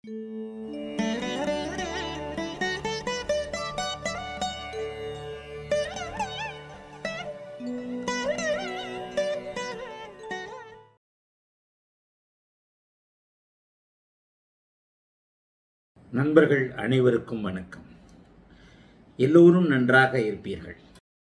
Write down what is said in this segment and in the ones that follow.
நண்பர்கள் அனைவருக்கும் வணக்கம் எல்லோரும் நன்றாக இருப்பீர்கள்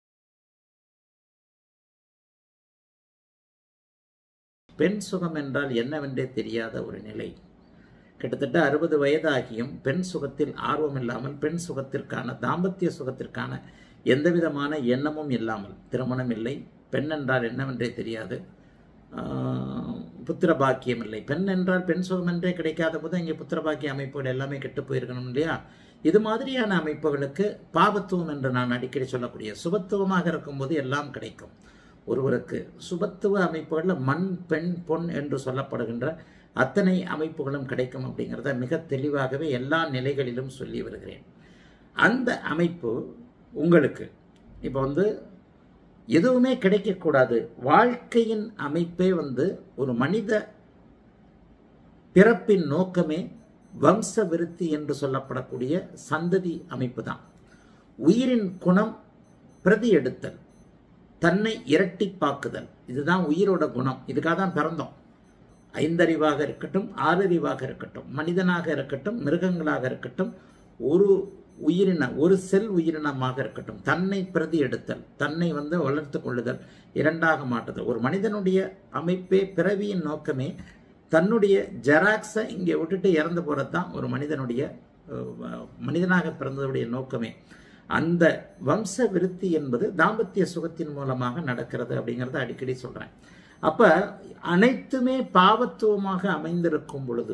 பெண் சுகம் என்றால் என்னவென்றே தெரியாத ஒரு நிலை கிட்டத்தட்ட அறுபது வயதாகியும் பெண் சுகத்தில் ஆர்வம் இல்லாமல் பெண் சுகத்திற்கான தாம்பத்திய சுகத்திற்கான எந்தவிதமான எண்ணமும் இல்லாமல் திருமணம் இல்லை பெண் என்றால் என்னவென்றே தெரியாது ஆஹ், புத்திர பாக்கியம் இல்லை பெண் என்றால் பெண் சுகம் என்றே கிடைக்காத போது இங்கே புத்திர பாக்கிய அமைப்புகள் எல்லாமே கெட்டு போயிருக்கணும் இல்லையா இது மாதிரியான அமைப்புகளுக்கு பாபத்துவம் என்று நான் அடிக்கடி சொல்லக்கூடிய சுபத்துவமாக இருக்கும்போது எல்லாம் கிடைக்கும் ஒருவருக்கு சுபத்துவ அமைப்புகளில் மண் பெண் பொன் என்று சொல்லப்படுகின்ற அத்தனை அமைப்புகளும் கிடைக்கும் அப்படிங்கிறத மிக தெளிவாகவே எல்லா நிலைகளிலும் சொல்லி வருகிறேன் அந்த அமைப்பு உங்களுக்கு இப்போ வந்து எதுவுமே கிடைக்கக்கூடாது வாழ்க்கையின் அமைப்பே வந்து ஒரு மனித பிறப்பின் நோக்கமே வம்ச விருத்தி என்று சொல்லப்படக்கூடிய சந்ததி அமைப்பு தான் உயிரின் குணம் பிரதி எடுத்தல் தன்னை இரட்டிப்பாக்குதல் இதுதான் உயிரோட குணம் இதுக்காக தான் பிறந்தோம் ஐந்தறிவாக இருக்கட்டும் ஆறறிவாக இருக்கட்டும் மனிதனாக இருக்கட்டும் மிருகங்களாக இருக்கட்டும் ஒரு உயிரின ஒரு செல் உயிரினமாக இருக்கட்டும் தன்னை பிரதி எடுத்தல் தன்னை வந்து வளர்த்து கொள்ளுதல் இரண்டாக மாட்டுதல் ஒரு மனிதனுடைய அமைப்பே பிறவியின் நோக்கமே தன்னுடைய ஜெராக்ஸை இங்கே விட்டுட்டு இறந்து போகிறது தான் ஒரு மனிதனுடைய அஹ், மனிதனாக பிறந்ததுடைய நோக்கமே அந்த வம்ச விருத்தி என்பது தாம்பத்திய சுகத்தின் மூலமாக நடக்கிறது அப்படிங்கிறத அடிக்கடி சொல்றேன் அப்ப அனைத்துமே பாவத்துவமாக அமைந்திருக்கும் பொழுது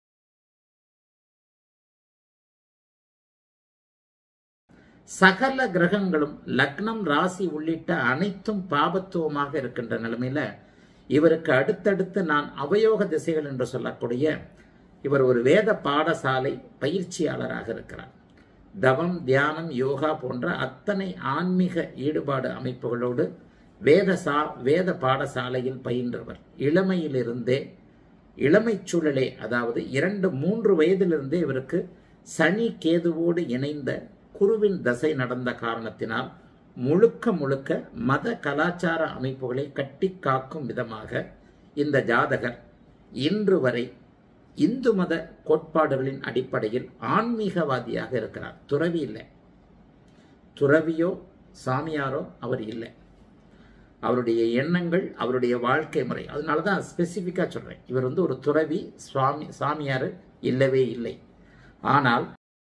சகல கிரகங்களும் லக்னம் ராசி உள்ளிட்ட அனைத்தும் பாபத்துவமாக இருக்கின்ற நிலைமையில இவருக்கு அடுத்தடுத்து நான் அவயோக திசைகள் என்று சொல்லக்கூடிய இவர் ஒரு வேத பாடசாலை பயிற்சியாளராக இருக்கிறார் தவம் தியானம் யோகா போன்ற அத்தனை ஆன்மீக ஈடுபாடு அமைப்புகளோடு வேத சா வேத பாடசாலையில் பயின்றவர் இளமையிலிருந்தே இளமை சூழலே அதாவது இரண்டு மூன்று வயதிலிருந்தே இவருக்கு சனி கேதுவோடு இணைந்த குருவின் தசை நடந்த காரணத்தினால் முழுக்க முழுக்க மத கலாச்சார அமைப்புகளை கட்டி காக்கும் விதமாக இந்த ஜாதகர் இன்று வரை இந்து மத கோட்பாடுகளின் அடிப்படையில் ஆன்மீகவாதியாக இருக்கிறார் துறவி இல்லை துறவியோ சாமியாரோ அவர் இல்லை அவருடைய எண்ணங்கள் அவருடைய வாழ்க்கை முறை அதனால தான் ஸ்பெசிஃபிக்காக சொல்கிறேன் இவர் வந்து ஒரு துறவி சுவாமி சாமியார் இல்லவே இல்லை ஆனால்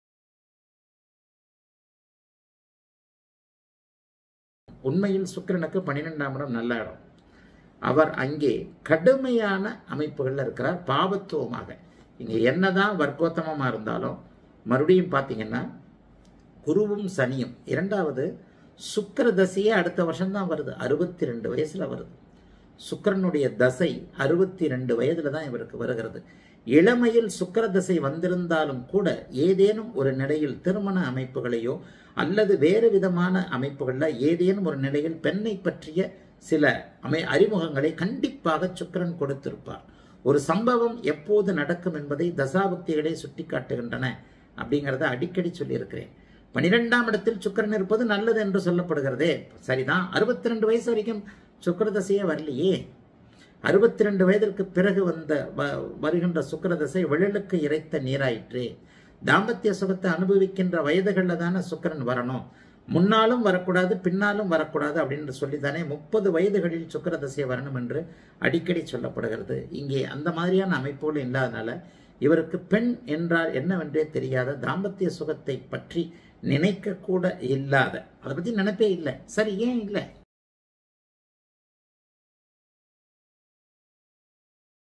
உண்மையில் சுக்கிரனுக்கு பன்னிரெண்டாம் இடம் நல்ல இடம் அவர் அங்கே கடுமையான அமைப்புகளில் இருக்கிறார் பாவத்துவமாக இங்கே என்னதான் வர்க்கோத்தமமாக இருந்தாலும் மறுபடியும் பார்த்தீங்கன்னா குருவும் சனியும் இரண்டாவது சுக்கிர தசையே அடுத்த வருஷம்தான் வருது அறுபத்தி ரெண்டு வயசுல வருது சுக்கிரனுடைய தசை அறுபத்தி ரெண்டு வயதுல தான் இவருக்கு வருகிறது இளமையில் சுக்கிர தசை வந்திருந்தாலும் கூட ஏதேனும் ஒரு நிலையில் திருமண அமைப்புகளையோ அல்லது வேறு விதமான அமைப்புகளில் ஏதேனும் ஒரு நிலையில் பெண்ணை பற்றிய சில அமை அறிமுகங்களை கண்டிப்பாக சுக்கிரன் கொடுத்திருப்பார் ஒரு சம்பவம் எப்போது நடக்கும் என்பதை தசாபக்திகளே சுட்டிக்காட்டுகின்றன அப்படிங்கிறத அடிக்கடி சொல்லியிருக்கிறேன் பனிரெண்டாம் இடத்தில் சுக்கிரன் இருப்பது நல்லது என்று சொல்லப்படுகிறதே சரிதான் அறுபத்தி ரெண்டு வயசு வரைக்கும் சுக்கிரதசையே வரலையே அறுபத்தி ரெண்டு வயதிற்கு பிறகு வந்த வ- வருகின்ற சுக்கிரதசை விழலுக்கு இறைத்த நீராயிற்று தாம்பத்திய சுகத்தை அனுபவிக்கின்ற வயதுகளில் தானே சுக்கிரன் வரணும் முன்னாலும் வரக்கூடாது பின்னாலும் வரக்கூடாது அப்படின்னு சொல்லி தானே முப்பது வயதுகளில் சுக்கிரதசை வரணும் என்று அடிக்கடி சொல்லப்படுகிறது இங்கே அந்த மாதிரியான அமைப்புகள் இல்லாதனால இவருக்கு பெண் என்றால் என்னவென்றே தெரியாத தாம்பத்திய சுகத்தை பற்றி நினைக்க கூட இல்லாத அதை பற்றி நினைப்பே இல்லை சரி ஏன் இல்லை